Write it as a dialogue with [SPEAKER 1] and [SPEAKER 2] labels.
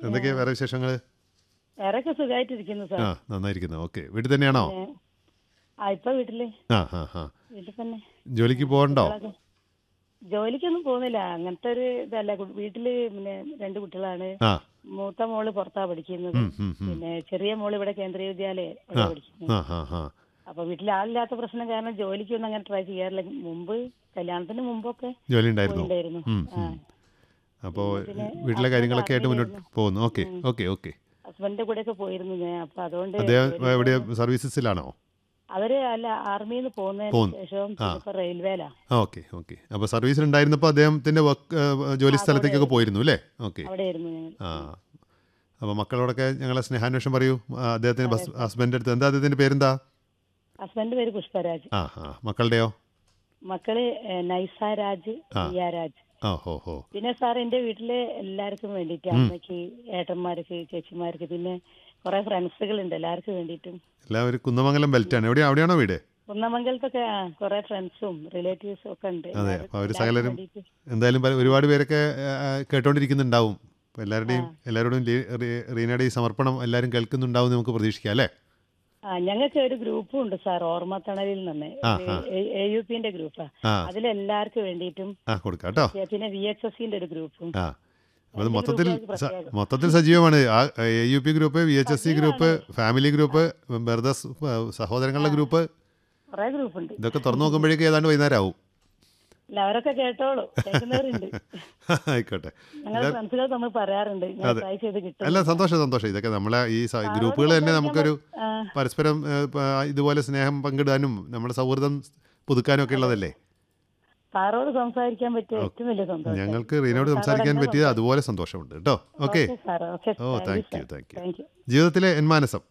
[SPEAKER 1] എന്തൊക്കെയാ വേറെ വിശേഷങ്ങൾ
[SPEAKER 2] വേറെയൊക്കെ സുഖമായിട്ടിരിക്കുന്നു സാർ
[SPEAKER 1] ആ നന്നായിരിക്കുന്നു ഓക്കെ വീട്ടിൽ തന്നെയാണോ
[SPEAKER 2] ഏ, ആ ഇപ്പൊ വീട്ടില്
[SPEAKER 1] ആ ആ ആ
[SPEAKER 2] വീട്ടിൽ തന്നെ
[SPEAKER 1] ജോലിക്ക് പോകണ്ടോ
[SPEAKER 2] കുട്ടികളൊക്കെ- ജോലിക്കൊന്നും പോകുന്നില്ല അങ്ങനത്തെ ഒരു ഇതല്ല കു- വീട്ടില് പിന്നെ രണ്ട് കുട്ടികളാണ്
[SPEAKER 1] ആ
[SPEAKER 2] മൂത്ത മോള് പുറത്താ പഠിക്കുന്നത്
[SPEAKER 1] ഉം, ഉം, ഉം.
[SPEAKER 2] പിന്നെ ചെറിയ മോള് ഇവിടെ കേന്ദ്രീയ വിദ്യാലയം ഇവിടെ പഠിക്കുന്നത്
[SPEAKER 1] ആ ആ ആ
[SPEAKER 2] അപ്പൊ വീട്ടിൽ ആളില്ലാത്ത പ്രശ്നം കാരണം ജോലിക്കൊന്നും അങ്ങനെ ട്രൈ ചെയ്യാറില്ല മുമ്പ് കല്യാണത്തിന് മുമ്പൊക്കെ
[SPEAKER 1] ജോലി ഉണ്ടായിരുന്നു
[SPEAKER 2] പോയിട്ടുണ്ടായിരുന്നു
[SPEAKER 1] ഉം,
[SPEAKER 2] ആ
[SPEAKER 1] ഉം. അപ്പോൾ
[SPEAKER 2] പിന്നെ
[SPEAKER 1] വീട്ടിലെ കാര്യങ്ങളൊക്കെ ആയിട്ട് മുന്നോട്ട്
[SPEAKER 2] ആർമിയിലായിരുന്നു.
[SPEAKER 1] പോകുന്നു ഓക്കെ ഓക്കെ ഓക്കെ
[SPEAKER 2] ഹസ്ബൻഡിന്റെ കൂടെ ഒക്കെ പോയിരുന്നു ഞാൻ അപ്പൊ അതുകൊണ്ട്
[SPEAKER 1] അദ്ദേഹം
[SPEAKER 2] ജോലി-
[SPEAKER 1] എവിടെ സർവീസസിലാണോ
[SPEAKER 2] അവര് അല്ല ആർമിയിൽ നിന്ന് പോകുന്നതിന്
[SPEAKER 1] പോന്നു.
[SPEAKER 2] ശേഷം
[SPEAKER 1] ആ.
[SPEAKER 2] ഇപ്പൊ റെയിൽവേലാ
[SPEAKER 1] ആ ഓക്കെ ഓക്കെ അപ്പോൾ സർവീസിൽ ഉണ്ടായിരുന്നപ്പോൾ അദ്ദേഹത്തിൻ്റെ വർക്ക് ജോലി സ്ഥലത്തേക്കൊക്കെ പോയിരുന്നു അല്ലേ ഓക്കെ
[SPEAKER 2] അവിടെയായിരുന്നു ഞങ്ങൾ
[SPEAKER 1] ആ അപ്പോൾ മക്കളോടൊക്കെ ഞങ്ങളെ സ്നേഹാന്വേഷണം പറയൂ ആ, അദ്ദേഹത്തിന് ബസ് ഹസ്ബൻഡിൻ്റെ അടുത്ത് എന്താ അദ്ദേഹത്തിൻ്റെ പേരെന്താ
[SPEAKER 2] ഹസ്ബൻഡ് പേര് പുഷ്പരാജ്
[SPEAKER 1] ആ ആ മക്കളുടെയോ
[SPEAKER 2] മക്കള് ഏഹ്, നൈസ രാജ്
[SPEAKER 1] ആ.
[SPEAKER 2] റിയ രാജ്
[SPEAKER 1] ആ ഹോ ഹോ
[SPEAKER 2] പിന്നെ സാർ എന്റെ വീട്ടില് എല്ലാവർക്കും വേണ്ടിയിട്ട് അമ്മയ്ക്ക് ഏട്ടന്മാർക്ക് ചേച്ചിമാർക്ക് പിന്നെ കുറെ ഫ്രണ്ട്സുകൾ ഉണ്ട് എല്ലാവർക്കും വേണ്ടിയിട്ടും
[SPEAKER 1] എല്ലാവരും കുന്നമംഗലം ബെൽറ്റാണ് എവിടെയാ അവിടെയാണോ വീട്
[SPEAKER 2] കുന്നമംഗലത്തൊക്കെ ആ, കുറെ ഫ്രണ്ട്സും റിലേറ്റീവ്സും ഒക്കെ ഉണ്ട്
[SPEAKER 1] അതെ
[SPEAKER 2] എല്ലാവരും-
[SPEAKER 1] അപ്പോൾ അവർ
[SPEAKER 2] എല്ലാവർക്കും
[SPEAKER 1] സകലരും
[SPEAKER 2] വേണ്ടിയിട്ട്.
[SPEAKER 1] എന്തായാലും പല- ഒരുപാട് പേരൊക്കെ ആ, ആ, കേട്ടോണ്ടിരിക്കുന്നുണ്ടാവും അപ്പോൾ എല്ലാവരുടെയും എല്ലാവരോടും ലീ- റീ- റീനയുടെ ഈ സമർപ്പണം എല്ലാവരും കേൾക്കുന്നുണ്ടാവും എന്ന് നമുക്ക് പ്രതീക്ഷിക്കാം അല്ലേ
[SPEAKER 2] ആ ഞങ്ങൾക്ക് ഒരു ഗ്രൂപ്പും ഉണ്ട് സാർ ഓർമ്മത്തണലിൽ നിന്ന്
[SPEAKER 1] ആ, ആ.
[SPEAKER 2] എ യു പിന്റെ ഗ്രൂപ്പാ
[SPEAKER 1] ആ
[SPEAKER 2] അതിലെല്ലാവർക്കും വേണ്ടിയിട്ടും
[SPEAKER 1] ആ കൊടുക്കാം കേട്ടോ
[SPEAKER 2] പിന്നെ വി എച്ച് എസ് സിന്റെ ഒരു ഗ്രൂപ്പും
[SPEAKER 1] ആ അപ്പോൾ അത്
[SPEAKER 2] എൻ്റെ
[SPEAKER 1] മൊത്തത്തിൽ
[SPEAKER 2] ഗ്രൂപ്പുകൾക്ക്
[SPEAKER 1] സ-
[SPEAKER 2] പ്രത്യേകം.
[SPEAKER 1] മൊത്തത്തിൽ സജീവമാണ് ആ A U P group V H S C group family group brothers സഹോദരങ്ങളുടെ ഗ്രൂപ്പ്
[SPEAKER 2] കുറെ ഗ്രൂപ്പ് ഉണ്ട്
[SPEAKER 1] ഇതൊക്കെ തുറന്നു നോക്കുമ്പോഴേക്കും ഏതാണ്ട് വൈകുന്നേരം ആവും
[SPEAKER 2] അല്ല അവരൊക്കെ കേട്ടോളൂ കേൾക്കുന്നവരുണ്ട്
[SPEAKER 1] ആയിക്കോട്ടെ
[SPEAKER 2] ഞങ്ങൾ ഫ്രണ്ട്സുകൾ തമ്മിൽ പറയാറുണ്ട് ഞാൻ ട്രൈ ചെയ്ത് കിട്ടും
[SPEAKER 1] അല്ല സന്തോഷം സന്തോഷം ഇതൊക്കെ നമ്മളെ ഈ സ- ഗ്രൂപ്പുകൾ തന്നെ നമുക്കൊരു
[SPEAKER 2] ആ,
[SPEAKER 1] പരസ്പരം ഏ, പ- ഇതുപോലെ സ്നേഹം പങ്കിടാനും നമ്മുടെ സൗഹൃദം പുതുക്കാനും ഒക്കെ ഉള്ളതല്ലേ
[SPEAKER 2] സാറോട് സംസാരിക്കാൻ പറ്റിയ ഏറ്റവും വലിയ സന്തോഷം
[SPEAKER 1] ഞങ്ങൾക്ക് റീനോട് സംസാരിക്കാൻ പറ്റിയത് അതുപോലെ സന്തോഷമുണ്ട് കേട്ടോ okay
[SPEAKER 2] sir okay
[SPEAKER 1] oh thank you thank you
[SPEAKER 2] thank you
[SPEAKER 1] ജീവിതത്തിലെ എന്മാനസം